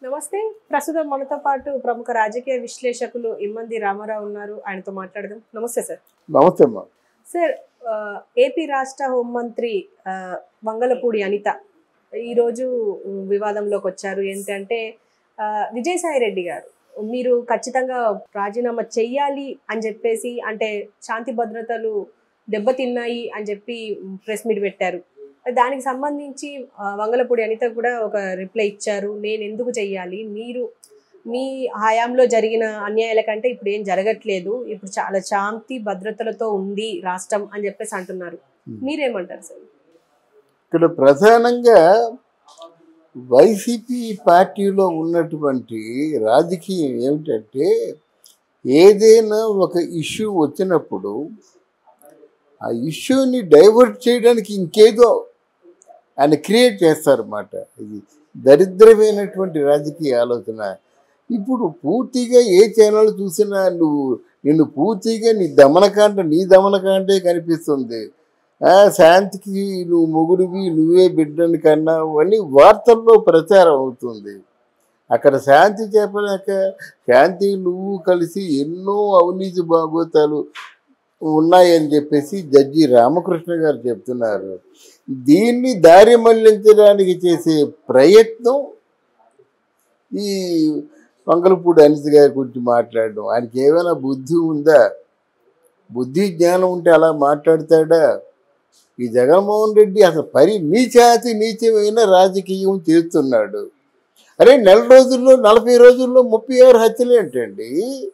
నమస్తే ప్రస్తుతం మనతో పాటు ప్రముఖ రాజకీయ విశ్లేషకులు ఇమ్మంది రామారావు ఉన్నారు ఆయనతో మాట్లాడదాం నమస్తే సార్ నమస్తే అమ్మా సార్ ఆ, ఏపీ రాష్ట్ర హోంమంత్రి ఆ, వంగలపూడి అనిత ఈరోజు ఉమ్, వివాదంలోకి వచ్చారు ఏంటంటే ఆ, విజయసాయి రెడ్డి గారు మీరు ఖచ్చితంగా రాజీనామా చెయ్యాలి అని చెప్పేసి అంటే శాంతి భద్రతలు దెబ్బతిన్నాయి అని చెప్పి ప్రెస్ మీట్ పెట్టారు దానికి సంబంధించి ఆ, వంగలపూడి అనిత కూడా ఒక రిప్లై ఇచ్చారు నేను ఎందుకు చెయ్యాలి మీరు మీ హయాంలో జరిగిన అన్యాయాల కంటే ఇప్పుడు ఏం జరగట్లేదు ఇప్పుడు చాలా శాంతి భద్రతలతో ఉంది రాష్ట్రం అని చెప్పేసి అంటున్నారు మీరేమంటారు సార్ ఇక్కడ ప్రధానంగా వైసీపీ పార్టీలో ఉన్నటువంటి రాజకీయం ఏమిటంటే ఏదైనా ఒక ఇష్యూ వచ్చినప్పుడు ఆ ఇష్యూని డైవర్ట్ చేయడానికి ఇంకేదో ఆయన క్రియేట్ చేస్తారన్నమాట ఇది దరిద్రమైనటువంటి రాజకీయ ఆలోచన ఇప్పుడు పూర్తిగా ఏ ఛానల్ చూసినా నువ్వు నిన్ను పూర్తిగా నీ దమనకాండ నీ దమనకాండే కనిపిస్తుంది ఆ, శాంతికి నువ్వు మొగుడివి నువ్వే బిడ్డని కన్నావు అని వార్తల్లో ప్రచారం అవుతుంది అక్కడ శాంతి చెప్పలేక శాంతి నువ్వు కలిసి ఎన్నో అవినీతి బాగోతాలు ఉన్నాయని చెప్పేసి జడ్జి రామకృష్ణ గారు చెప్తున్నారు దీన్ని దారి మళ్లించడానికి చేసే ప్రయత్నం ఈ వంగలపూడి అనిత గారి గురించి మాట్లాడడం ఆయనకి ఏమైనా బుద్ధి ఉందా బుద్ధి జ్ఞానం ఉంటే అలా మాట్లాడతాడా ఈ జగన్మోహన్ రెడ్డి అసలు పరి నీచాతి నీచమైన రాజకీయం చేస్తున్నాడు అరే నెల రోజుల్లో నలభై రోజుల్లో ముప్పై ఆరు హత్యలు ఏంటండి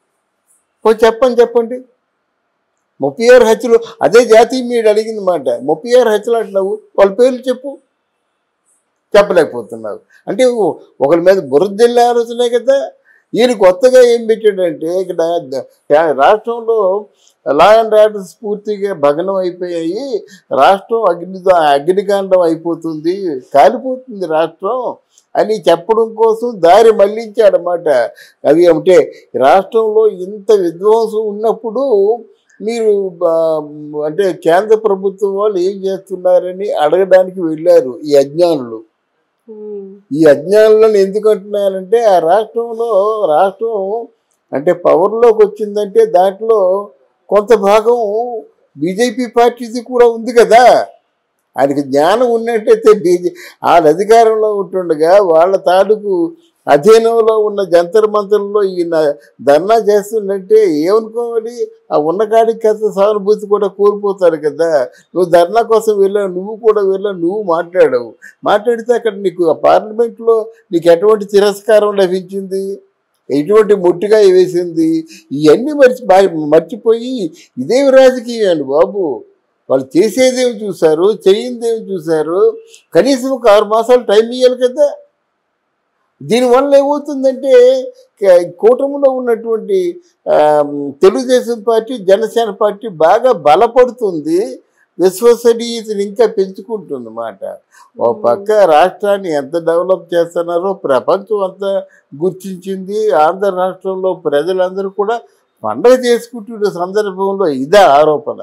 ఓ చెప్పండి చెప్పండి ముప్పై ఆరు హత్యలు అదే జాతి మీరు అడిగింది మాట ముప్పై ఆరు హత్యలు అంటున్నావు వాళ్ళ పేర్లు చెప్పు చెప్పలేకపోతున్నావు అంటే ఓ- ఒకరి మీద బురద జల్లే ఆలోచనే కదా ఈయన కొత్తగా ఏం పెట్టాడంటే ఇక్కడ ద- రాష్ట్రంలో లా అండ్ ఆర్డర్స్ పూర్తిగా భగ్నం అయిపోయాయి రాష్ట్రం అగ్నితో అగ్నికాండం అయిపోతుంది కాలిపోతుంది రాష్ట్రం అని చెప్పడం కోసం దారి మళ్లించాడనమాట అవి అంటే రాష్ట్రంలో ఇంత విధ్వంసం ఉన్నప్పుడు మీరు ఆ, అంటే కేంద్ర ప్రభుత్వం వాళ్ళు ఏం చేస్తున్నారని అడగడానికి వెళ్ళారు ఈ అజ్ఞానులు ఉమ్, ఈ అజ్ఞానులను ఎందుకు అంటున్నారంటే ఆ రాష్ట్రంలో రాష్ట్రం అంటే పవర్లోకి వచ్చిందంటే దాంట్లో కొంత భాగం బీజేపీ పార్టీది కూడా ఉంది కదా ఆయనకి జ్ఞానం ఉన్నట్టయితే బీజే వాళ్ళ అధికారంలో ఉంటుండగా వాళ్ళ తాలూకు అధీనంలో ఉన్న జంతర్ మంతర్లో ఈయన ధర్నా చేస్తుందంటే ఏమనుకోవాలి ఆ ఉన్నకాడికి కాస్త సానుభూతి కూడా కోల్పోతారు కదా నువ్వు ధర్నా కోసం వెళ్ళావు నువ్వు కూడా వెళ్ళావు నువ్వు మాట్లాడావు మాట్లాడితే అక్కడ నీకు ఆ పార్లమెంట్లో నీకు ఎటువంటి తిరస్కారం లభించింది ఎటువంటి ముట్టిగా వేసింది ఇవన్నీ మర్చి బా- మర్చిపోయి ఇదేమి రాజకీయం అండి బాబు వాళ్ళు చేసేదేమి చూశారు చేయిందేమి చూశారు కనీసం ఒక ఆరు మాసాలు టైం ఇవ్వాలి కదా దీనివల్ల ఏమవుతుందంటే క- కూటమిలో ఉన్నటువంటి ఆ, తెలుగుదేశం పార్టీ జనసేన పార్టీ బాగా బలపడుతుంది విశ్వసనీయతని ఇంకా పెంచుకుంటుంది అన్నమాట ఓ పక్క రాష్ట్రాన్ని ఎంత డెవలప్ చేస్తున్నారో ప్రపంచం అంతా గుర్తించింది ఆంధ్ర రాష్ట్రంలో ప్రజలందరూ కూడా పండగ చేసుకుంటున్న సందర్భంలో ఇదే ఆరోపణ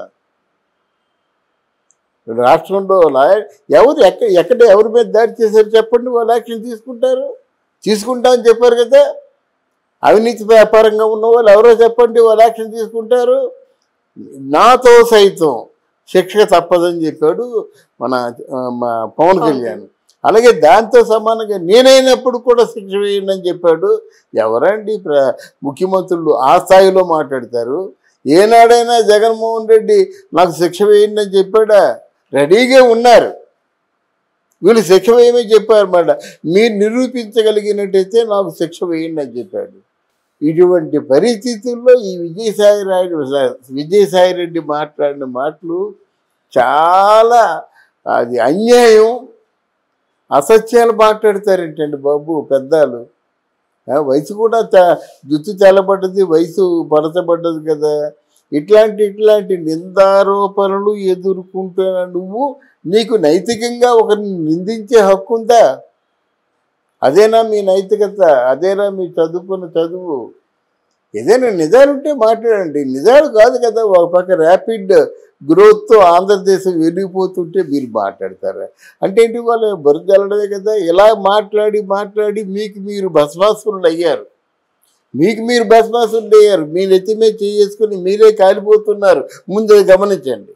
రాష్ట్రంలో లాయర్ ఎవరు ఎక్కడ ఎక్కడ ఎవరి మీద దాడి చేశారు చెప్పండి వాళ్ళు యాక్షన్ తీసుకుంటారు తీసుకుంటామని చెప్పారు కదా అవినీతి వ్యాపారంగా ఉన్న వాళ్ళు ఎవరో చెప్పండి వాళ్ళు యాక్షన్ తీసుకుంటారు నాతో సైతం శిక్ష తప్పదని చెప్పాడు మన ఆ, మా పవన్ కళ్యాణ్ అలాగే దాంతో సమానంగా నేనైనప్పుడు కూడా శిక్ష వేయండి అని చెప్పాడు ఎవరండి ప్ర ముఖ్యమంత్రులు ఆ స్థాయిలో మాట్లాడతారు ఏనాడైనా జగన్మోహన్ రెడ్డి నాకు శిక్ష వేయండి అని చెప్పాడా రెడీగా ఉన్నారు వీళ్ళు శిక్ష వేయమని చెప్పారు అన్నమాట మీరు నిరూపించగలిగినట్టయితే నాకు శిక్ష వేయండి అని చెప్పాడు ఇటువంటి పరిస్థితుల్లో ఈ విజయసాయి రాయుడు విజయసాయి రెడ్డి మాట్లాడిన మాటలు చాలా అది అన్యాయం అసత్యాలు మాట్లాడతారేంటండి బాబు పెద్దాలు ఆ, వయసు కూడా త- జుత్తు తెల్లబడ్డది వయసు పడతబడ్డది కదా ఇట్లాంటి ఇట్లాంటి నిందారోపణలు ఎదుర్కొంటున్న నువ్వు నీకు నైతికంగా ఒకరిని నిందించే హక్కు ఉందా అదేనా మీ నైతికత అదేనా మీ చదువుకున్న చదువు ఏదైనా నిజాలుంటే మాట్లాడండి నిజాలు కాదు కదా ఒక పక్క ర్యాపిడ్ గ్రోత్తో ఆంధ్రదేశం వెళ్ళిపోతుంటే మీరు మాట్లాడతారా అంటే ఏంటి వాళ్ళు బురదల్లడమే కదా ఇలా మాట్లాడి మాట్లాడి మీకు మీరు భస్మాసురులు అయ్యారు మీకు మీరు భస్మాసురులు అయ్యారు మీ నెత్తి మీద చేసుకుని మీరే కాలిపోతున్నారు ముందు అది గమనించండి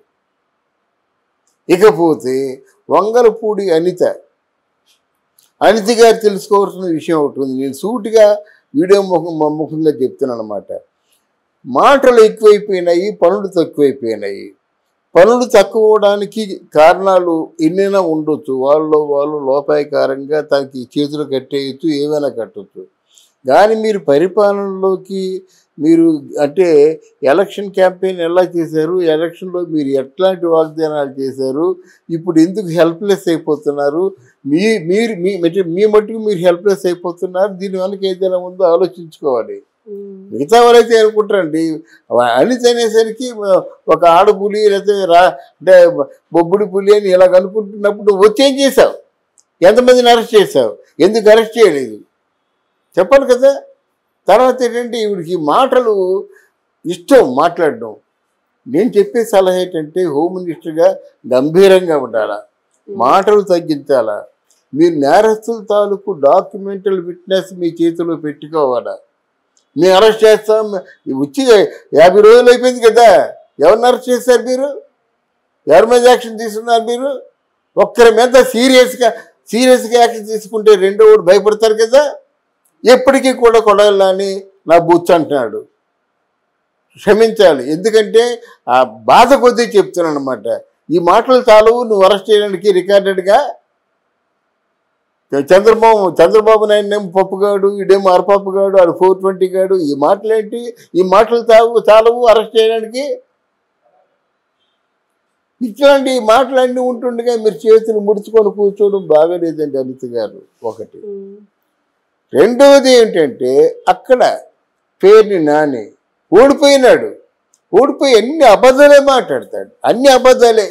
ఇకపోతే వంగలపూడి అనిత అనిత గారు తెలుసుకోవాల్సిన విషయం ఒకటి ఉంది నేను సూటిగా వీడియో ముఖం ముఖంగా చెప్తున్నాను అనమాట మాటలు ఎక్కువైపోయినాయి పనులు తక్కువైపోయినాయి పనులు తక్కువ అవడానికి కారణాలు ఎన్నైనా ఉండొచ్చు వాళ్ళు వాళ్ళు లోపాయకారంగా తనకి చేతులు కట్టేయచ్చు ఏమైనా కట్టొచ్చు కానీ మీరు పరిపాలనలోకి మీరు అంటే ఎలక్షన్ క్యాంపెయిన్ ఎలా చేశారు ఎలక్షన్లో మీరు ఎట్లాంటి వాగ్దానాలు చేశారు ఇప్పుడు ఎందుకు హెల్ప్లెస్ అయిపోతున్నారు మీ మీరు మీ అంటే మీ మట్టుకు మీరు హెల్ప్లెస్ అయిపోతున్నారు దీని వెనక ఏదైనా ఉందో ఆలోచించుకోవాలి ఉమ్, మిగతా వాళ్ళైతే అనుకుంటారండి అనిత అనేసరికి ఒక ఆడపులి లేకపోతే రా అంటే బొబ్బుడి పులి అని ఇలా అనుకుంటున్నప్పుడు వచ్చేం చేసావు ఎంతమందిని అరెస్ట్ చేసావు ఎందుకు అరెస్ట్ చేయలేదు చెప్పాలి కదా తర్వాత ఏంటంటే ఈవిడికి మాటలు ఇష్టం మాట్లాడడం నేను చెప్పే సలహా ఏంటంటే హోమ్ మినిస్టర్గా గంభీరంగా ఉండాలా మాటలు తగ్గించాలా మీరు నేరస్తుల తాలూకు డాక్యుమెంటల్ విట్నెస్ మీ చేతిలో పెట్టుకోవాలా మేము అరెస్ట్ చేస్తాం వచ్చి యాభై రోజులు అయిపోయింది కదా ఎవరిని అరెస్ట్ చేశారు మీరు ఎవరి మీద యాక్షన్ తీసుకున్నారు మీరు ఒక్కరి మీద సీరియస్గా సీరియస్గా యాక్షన్ తీసుకుంటే రెండో వాడు భయపడతారు కదా ఎప్పటికీ కూడా కొడాలని నా బుచ్చ అంటున్నాడు క్షమించాలి ఎందుకంటే ఆ బాధ కొద్దీ చెప్తున్నాను అనమాట ఈ మాటలు చాలవు నువ్వు అరెస్ట్ చేయడానికి రికార్డెడ్గా చంద్రబాబు చంద్రబాబు నాయుడు ఏమో పప్పుగాడు ఈడేమో అరపప్పుగాడు ఆడు ఫోర్ ట్వంటీ గాడు ఈ మాటలేంటి ఈ మాటలు చావు చాలవు అరెస్ట్ చేయడానికి ఇట్లాంటి మాటలన్నీ ఉంటుండగా మీరు చేతులు ముడుచుకొని కూర్చోవడం బాగాలేదండి అనిత గారు ఒకటి ఉమ్, రెండవది ఏంటంటే అక్కడ పేరుని నాని ఓడిపోయినాడు ఓడిపోయి అన్ని అబద్ధాలే మాట్లాడతాడు అన్ని అబద్ధాలే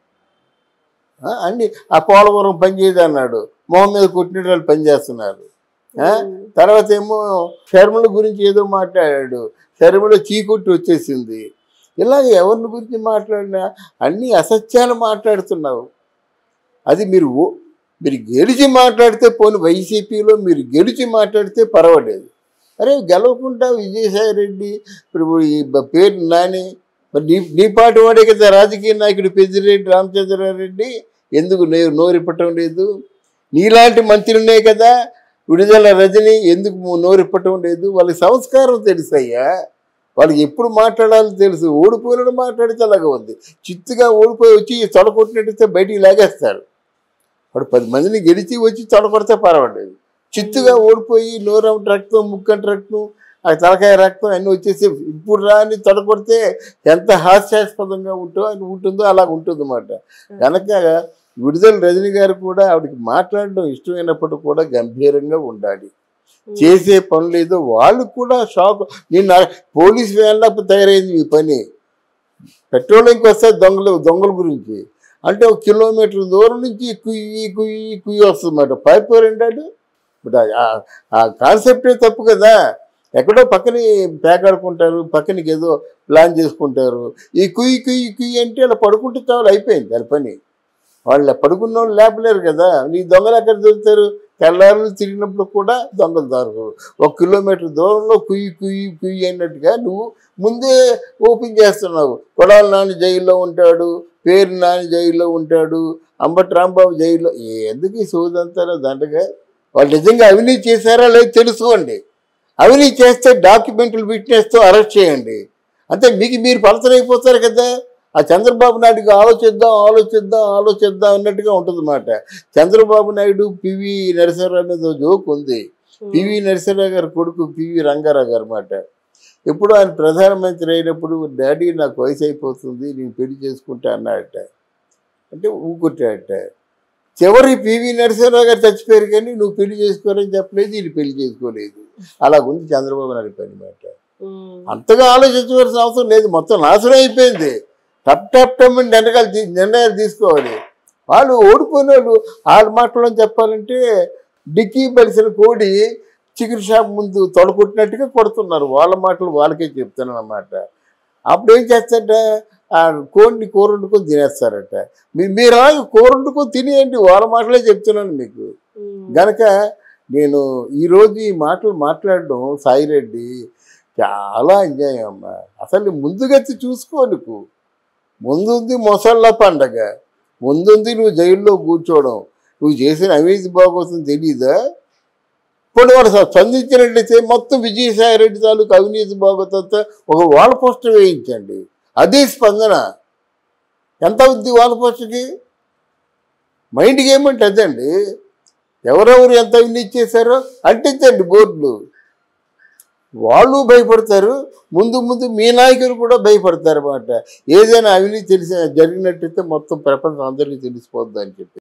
ఆ, అన్ని ఆ పోలవరం పనిచేయదు అన్నాడు మొహం మీద కొట్టిన వాళ్ళు పనిచేస్తున్నారు ఆ? ఉమ్, తర్వాత ఏమో శర్మల గురించి ఏదో మాట్లాడాడు శర్మల చీకొట్టి వచ్చేసింది ఇలాగ ఎవరిని గురించి మాట్లాడినా అన్ని అసత్యాలు మాట్లాడుతున్నావు అది మీరు ఓ- మీరు గెలిచి మాట్లాడితే పోనీ వైసీపీలో మీరు గెలిచి మాట్లాడితే పర్వాలేదు అరే గెలవకుండా విజయసాయి రెడ్డి ఇప్పుడు ఈ బ- పేరు నాని మరి నీ నీ పాటు వాడే కదా రాజకీయ నాయకుడు పెద్దిరెడ్డి రామచంద్రారెడ్డి ఎందుకు నే నోరిప్పటం లేదు నీలాంటి మంత్రులనే కదా విడుదల రజని ఎందుకు నోరిప్పటం లేదు వాళ్ళకి సంస్కారం తెలుసయ్యా వాళ్ళకి ఎప్పుడు మాట్లాడాలో తెలుసు ఓడిపోయినప్పుడు మాట్లాడితే అలాగే ఉంది చిత్తుగా ఓడిపోయి వచ్చి తొడగొట్టినట్టయితే బయటికి లాగేస్తారు వాడు పది మందిని గెలిచి వచ్చి తొడగొడితే పర్వాలేదు చిత్తుగా ఓడిపోయి నోరం రక్తం ముక్కంటి రక్తం ఆ తలకాయ రక్తం అన్నీ వచ్చేసి ఇప్పుడు రాని తొడగొడితే ఎంత హాస్యాస్పదంగా ఉంటో అని ఉంటుందో అలా ఉంటుంది అన్నమాట కనుక విడుదల రజని గారు కూడా ఆవిడకి మాట్లాడడం ఇష్టమైనప్పుడు కూడా గంభీరంగా ఉండాలి చేసే పనులు ఏదో వాళ్ళు కూడా షాక్ నిన్న పోలీస్ వ్యాన్లో తయారైంది ఈ పని పెట్రోలింగ్కి వస్తే దొంగలు దొంగల గురించి అంటే ఒక కిలోమీటర్ దూరం నుంచి కుయ్యి కుయ్యి కుయ్యి వస్తుందన్నమాట పైపు ఏంటంటే బట్ ఆ- ఆ కాన్సెప్టే తప్పు కదా ఎక్కడో పక్కని పేకాడుకుంటారు పక్కనకి ఏదో ప్లాన్ చేసుకుంటారు ఈ కుయ్యి కుయ్యి కుయ్యి అంటే అలా పడుకుంటే చాలు అయిపోయింది దాని పని వాళ్ళు పడుకున్న వాళ్ళు లేపలేరు కదా నీ దొంగలు ఎక్కడ దొరుకుతారు తెల్లారులు తిరిగినప్పుడు కూడా దొంగలు దొరకరు ఒక కిలోమీటర్ దూరంలో కుయ్యి కుయ్యి కుయ్యి అన్నట్టుగా నువ్వు ముందే ఓపెన్ చేస్తున్నావు కొడాల నాని జైల్లో ఉంటాడు పేరు నాని జైల్లో ఉంటాడు అంబటి రాంబాబు జైల్లో ఎందుకు ఈ సోదంతా దండగా వాళ్ళు నిజంగా అవినీతి చేశారా లేదు తెలుసుకోండి అవినీతి చేస్తే డాక్యుమెంట్లు విట్నెస్తో అరెస్ట్ చేయండి అంతే మీకు మీరు పలసరైపోతారు కదా ఆ చంద్రబాబు నాయుడుకి ఆలోచిద్దాం ఆలోచిద్దాం ఆలోచిద్దాం అన్నట్టుగా ఉంటుంది అన్నమాట చంద్రబాబు నాయుడు పివి నరసింహరావు మీద జోక్ ఉంది పివి నరసింహరావు గారి కొడుకు పివి రంగారావు గారు అన్నమాట ఎప్పుడు ఆయన ప్రధానమంత్రి అయినప్పుడు డాడీ నాకు వయసు అయిపోతుంది నేను పెళ్లి చేసుకుంటా అన్నాడట అంటే ఊకొట్టాడట చివరి పివి నరసింహరావు గారు చచ్చిపోయారు కానీ నువ్వు పెళ్లి చేసుకోరని చెప్పలేదు ఈయన పెళ్లి చేసుకోలేదు అలా ఉంది చంద్రబాబు నాయుడు పని మాట ఉమ్, అంతగా ఆలోచించవలసిన అవసరం లేదు మొత్తం నాశనం అయిపోయింది టప్ టప్ టప్ అని నిర్ణయాలు తీ- నిర్ణయాలు తీసుకోవాలి వాళ్ళు ఓడిపోయిన వాళ్ళు వాళ్ళ మాటలో చెప్పాలంటే డిక్కీ బలిసిన కోడి చికెన్ షాప్ ముందు తొడగొట్టినట్టుగా కొడుతున్నారు వాళ్ళ మాటలు వాళ్ళకే చెప్తాను అన్నమాట అప్పుడు ఏం చేస్తాడ ఆ కోడిని కూర వండుకొని తినేస్తారట మీ- మీరు అలాగే కూర వండుకొని తినేయండి వాళ్ళ మాటలే చెప్తున్నాను మీకు ఉమ్, గనక నేను ఈరోజు ఈ మాటలు మాట్లాడడం సాయిరెడ్డి చాలా ఎంజాయ్ అమ్మా అసలు ముందుగెత్తి చూసుకో నువ్వు ముందుంది మొసళ్ళ పండగ ముందుంది నువ్వు జైల్లో కూర్చోవడం నువ్వు చేసిన అవినీతి బాగోతుంది తెలీదా ఇప్పుడు వాడు స- స్పందించినట్లయితే మొత్తం విజయసాయి రెడ్డి తాలూకు అవినీతి బాగోతంతా ఒక వాల్ పోస్టర్ వేయించండి అదే స్పందన ఎంత అవుద్ది వాల్ పోస్టర్కి మైండ్కి ఏమంటే అదండి ఎవరెవరు ఎంత అవినీతి చేశారో అంటించండి బోర్డులు వాళ్ళు భయపడతారు ముందు ముందు మీ నాయకులు కూడా భయపడతారు అన్నమాట ఏదైనా అవినీతి తెలిసిన జరిగినట్టయితే మొత్తం ప్రపంచం అందరికీ తెలిసిపోద్ది అని చెప్పి